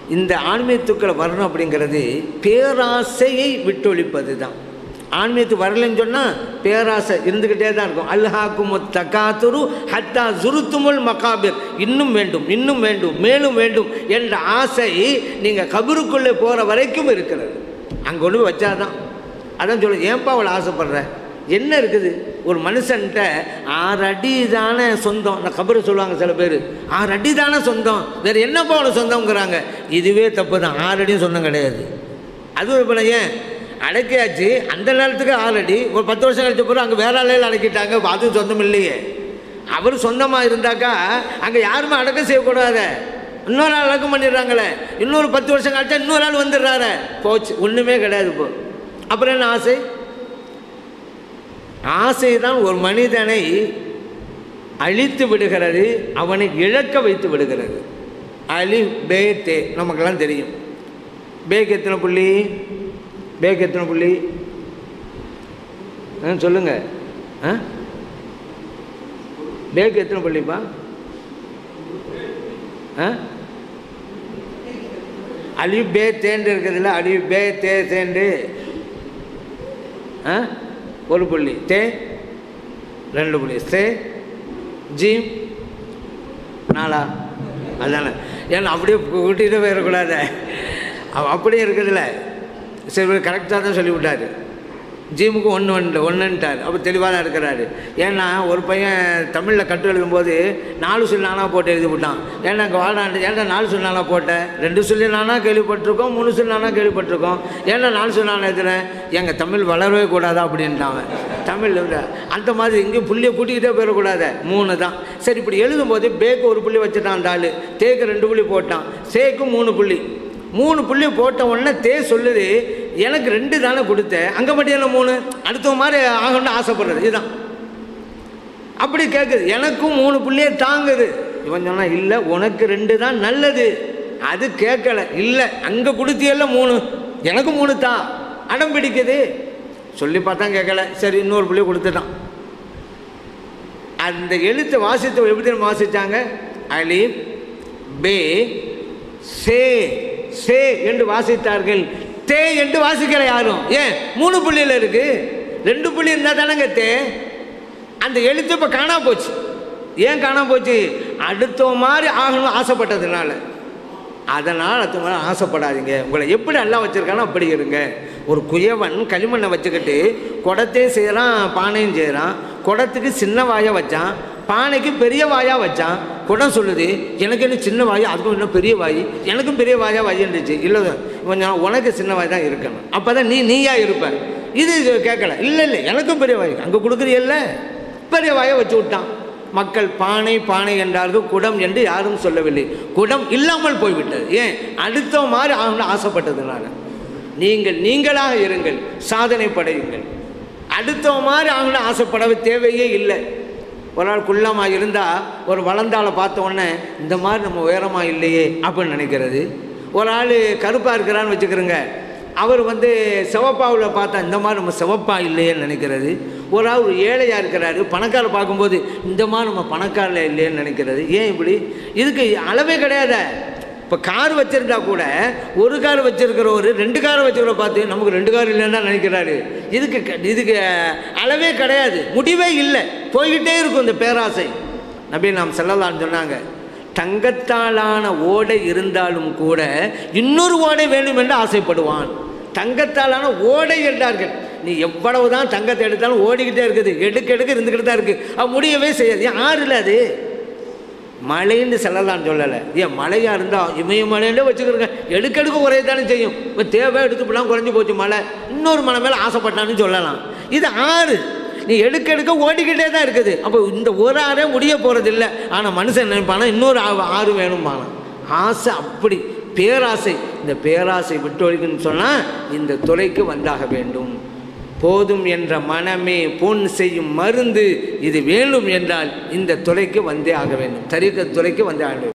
இந்த ஆன்மீகத்துக்களை வரணும் அப்படிங்கிறது பேராசையை விட்டொழிப்பது தான் ஆன்மீகத்துக்கு வரலன்னு சொன்னால் பேராசை இருந்துக்கிட்டே தான் இருக்கும் அல்ஹாக்கும் தக்காத்துரு ஹத்தா ஜுருத்துமுல் மகாபிர் இன்னும் வேண்டும் இன்னும் வேண்டும் மேலும் வேண்டும் என்ற ஆசை நீங்கள் கபருக்குள்ளே போகிற வரைக்கும் இருக்கிறது அங்கே கொண்டு போய் வச்சாதான் அதான் சொல்ல ஏன்பா அவளை ஆசைப்படுற என்ன இருக்குது ஒரு மனுஷன்கிட்ட ஆறு அடி தானே சொந்தம் இந்த கபரு சொல்லுவாங்க சில பேர் ஆறு அடி தானே சொந்தம் வேறு என்னப்பா அவளை சொந்தங்கிறாங்க இதுவே தப்பு தான் ஆறு அடியும் சொந்தம் கிடையாது அதுவும் இப்போ ஏன் அடக்கியாச்சு அந்த நேரத்துக்கு ஆறு அடி ஒரு பத்து வருஷம் கழிச்ச பிறகு அங்கே வேற ஆளையில் அடக்கிட்டாங்க அப்ப அதுவும் சொந்தம் இல்லையே அவர் சொந்தமாக இருந்தாக்கா அங்கே யாருமே அடக்கம் செய்யக்கூடாத இன்னொரு ஆள் அடக்கம் பண்ணிடுறாங்களே இன்னொரு பத்து வருஷம் கழிச்சா இன்னொரு ஆள் வந்துடுறாரு போச்சு ஒன்றுமே கிடையாது இப்போ அப்புறம் என்ன ஆசை ஆசை தான் ஒரு மனிதனை அழித்து விடுகிறது அவனை இழக்க வைத்து விடுகிறது அலி பே தே நமக்கெல்லாம் தெரியும் பேக்கு எத்தனை புள்ளி பேக்கு எத்தனை புள்ளி ஆ சொல்லுங்க ஆ பேக்கு எத்தனை புள்ளிப்பா ஆ அலி பே தேண்டு இருக்குதுல்ல அலி பே தே தேண்டு ஆ ஒரு புள்ளி தே ரெண்டு புள்ளி சே ஜீம் நாலா அதானே ஏன்னா அப்படியே கூட்டிகிட்டு போயிடக்கூடாது அவ- அப்படியே இருக்குதுல்ல சரி கரெக்டாக தான் சொல்லிவிட்டாரு ஜீமுக்கு ஒன்று ஒன்று ஒன்றுன்ட்டார் அப்போ தெளிவாக தான் இருக்கிறாரு ஏன்னா ஒரு பையன் தமிழில் கட்டு எழுதும்போது நாலு சொல்லி நானாக போட்டு எழுதி விட்டான் ஏன்னா அங்கே வாழ்நாட்டு ஏன்டா நாலு சொல்லி நானாக போட்டேன் ரெண்டு சொல்லி நானா கேள்விப்பட்டிருக்கோம் மூணு சொல்லி நானா கேள்விப்பட்டிருக்கோம் ஏன்னா நாலு சொல்லி நானா எழுதுறேன் எங்கள் தமிழ் வளரவே கூடாதா அப்படின்ட்டான் அவன் தமிழ் இல்ல. அந்த மாதிரி இங்கே புள்ளியை கூட்டிக்கிட்டே போயிடக்கூடாது மூணு தான் சரி இப்படி எழுதும்போது பேக்கு ஒரு புள்ளி வச்சுட்டான் அந்த ஆள் தேக்கு ரெண்டு புள்ளி போட்டான் சேக்கு மூணு புள்ளி மூணு புள்ளி போட்ட உடனே தே சொல்லுது எனக்கு ரெண்டு தானே கொடுத்தேன் அங்கே மட்டும் என்ன மூணு அடுத்த மாதிரி ஆகணும்னு ஆசைப்படுறது இதுதான் அப்படி கேட்குது எனக்கும் மூணு புள்ளியே தாங்குது இவன் சொன்னா இல்லை உனக்கு ரெண்டு தான் நல்லது அது கேட்கல இல்லை அங்கே கொடுத்தியல்ல மூணு எனக்கு மூணு தான் அடம் பிடிக்குது சொல்லி பார்த்தா கேட்கல சரி இன்னொரு புள்ளி கொடுத்துட்டான் அந்த எழுத்தை வாசித்த எப்படி தெரியுமா வாசித்தாங்க அலிப் பே சே சே என்று வாசித்தார்கள் தே என்று வாசிக்கல யாரும் ஏன் மூணு புள்ளியில் இருக்கு ரெண்டு புள்ளி இருந்தால் தானேங்க தே அந்த எழுத்து இப்போ காணாம போச்சு ஏன் காணாம போச்சு அடுத்த மாதிரி ஆகணும்னு ஆசைப்பட்டதுனால அதனால் அடுத்த மாதிரி ஆசைப்படாதீங்க உங்களை எப்படி நல்லா வச்சுருக்கானோ அப்படி இருங்க ஒரு குயவன் களிமண்ணை வச்சுக்கிட்டு குடத்தையும் செய்கிறான் பானையும் செய்கிறான் குடத்துக்கு சின்ன வாயை வச்சான் பானைக்கு பெரிய வாயாக வச்சான் குடம் சொல்லுது எனக்கு என்ன சின்ன வாய் அதுக்கும் இன்னும் பெரிய வாய் எனக்கும் பெரிய வாயாக வாய் இருந்துச்சு இல்லை கொஞ்சம் உனக்கு சின்ன வாய் தான் இருக்கணும் அப்போ தான் நீ நீயா இருப்ப இது கேட்கல இல்லை இல்லை எனக்கும் பெரிய வாய் அங்கே கொடுக்குறீல்ல பெரிய வாயை வச்சு விட்டான் மக்கள் பானை பானை என்றார்கள் குடம் என்று யாரும் சொல்லவில்லை குடம் இல்லாமல் போய்விட்டது ஏன் அடுத்த மாதிரி ஆகணும்னு ஆசைப்பட்டதுனால நீங்கள் நீங்களாக இருங்கள் சாதனை படையுங்கள் அடுத்த மாதிரி ஆகணும்னு ஆசைப்படவே தேவையே இல்லை ஒரு ஆள் குள்ளமாக இருந்தால் ஒரு வளர்ந்தாளை பார்த்த உடனே இந்த மாதிரி நம்ம உயரமாக இல்லையே அப்படின்னு நினைக்கிறது ஒரு ஆள் கருப்பாக இருக்கிறான்னு வச்சுக்கிறோங்க அவர் வந்து சிவப்பாவில் பார்த்தா இந்த மாதிரி நம்ம சிவப்பா இல்லையேன்னு நினைக்கிறது ஒரு ஆள் ஒரு ஏழையாக இருக்கிறாரு பணக்காரர் பார்க்கும்போது இந்த மாதிரி நம்ம பணக்காரில் இல்லையேன்னு நினைக்கிறது ஏன் இப்படி இதுக்கு அளவே கிடையாது இப்போ கார் வச்சிருந்தா கூட ஒரு கார் வச்சிருக்கிறவர் ரெண்டு கார் வச்சுக்கிற பார்த்து நமக்கு ரெண்டு கார் இல்லைன்னு தான் நினைக்கிறாரு இதுக்கு க- இதுக்கு அளவே கிடையாது முடிவே இல்லை போய்கிட்டே இருக்கும் இந்த பேராசை நபி நாம் செல்லலாம்னு சொன்னாங்க தங்கத்தாலான ஓடை இருந்தாலும் கூட இன்னொரு ஓடை வேண்டும் என்று ஆசைப்படுவான் தங்கத்தாலான ஓடை என்றார்கள் நீ எவ்வளவு தான் தங்கத்தை எடுத்தாலும் ஓடிக்கிட்டே இருக்குது எடுக்க எடுக்க இருந்துக்கிட்டு தான் இருக்குது அது முடியவே செய்யாது ஏன் ஆறுல அது மழைன்னு செல்லலாம்னு சொல்லலை ஏன் மழையாக இருந்தால் இமயமலைன்னே வச்சுக்கிறோங்க எடுக்க எடுக்க குறைய தானே செய்யும் இப்போ தேவை எடுத்துப்படலாம் குறைஞ்சி போச்சு மழை இன்னொரு மலை மேலே ஆசைப்பட்டான்னு சொல்லலாம் இது ஆறு நீ எடுக்க எடுக்க ஓடிக்கிட்டே தான் இருக்குது அப்போ இந்த ஒரு ஆறே முடிய போகிறது இல்லை ஆனால் மனுஷன் நினைப்பானா இன்னொரு ஆ- ஆறு வேணும்பானா ஆசை அப்படி பேராசை இந்த பேராசை விட்டு ஒழிக்கணும்னு சொன்னால் இந்த துறைக்கு வந்தாக வேண்டும் போதும் என்ற மனமே பொன் செய்யும் மருந்து இது வேண்டும் என்றால் இந்த துறைக்கு வந்தே ஆக வேண்டும் தரிக்க துறைக்கு வந்தே ஆக வேண்டும்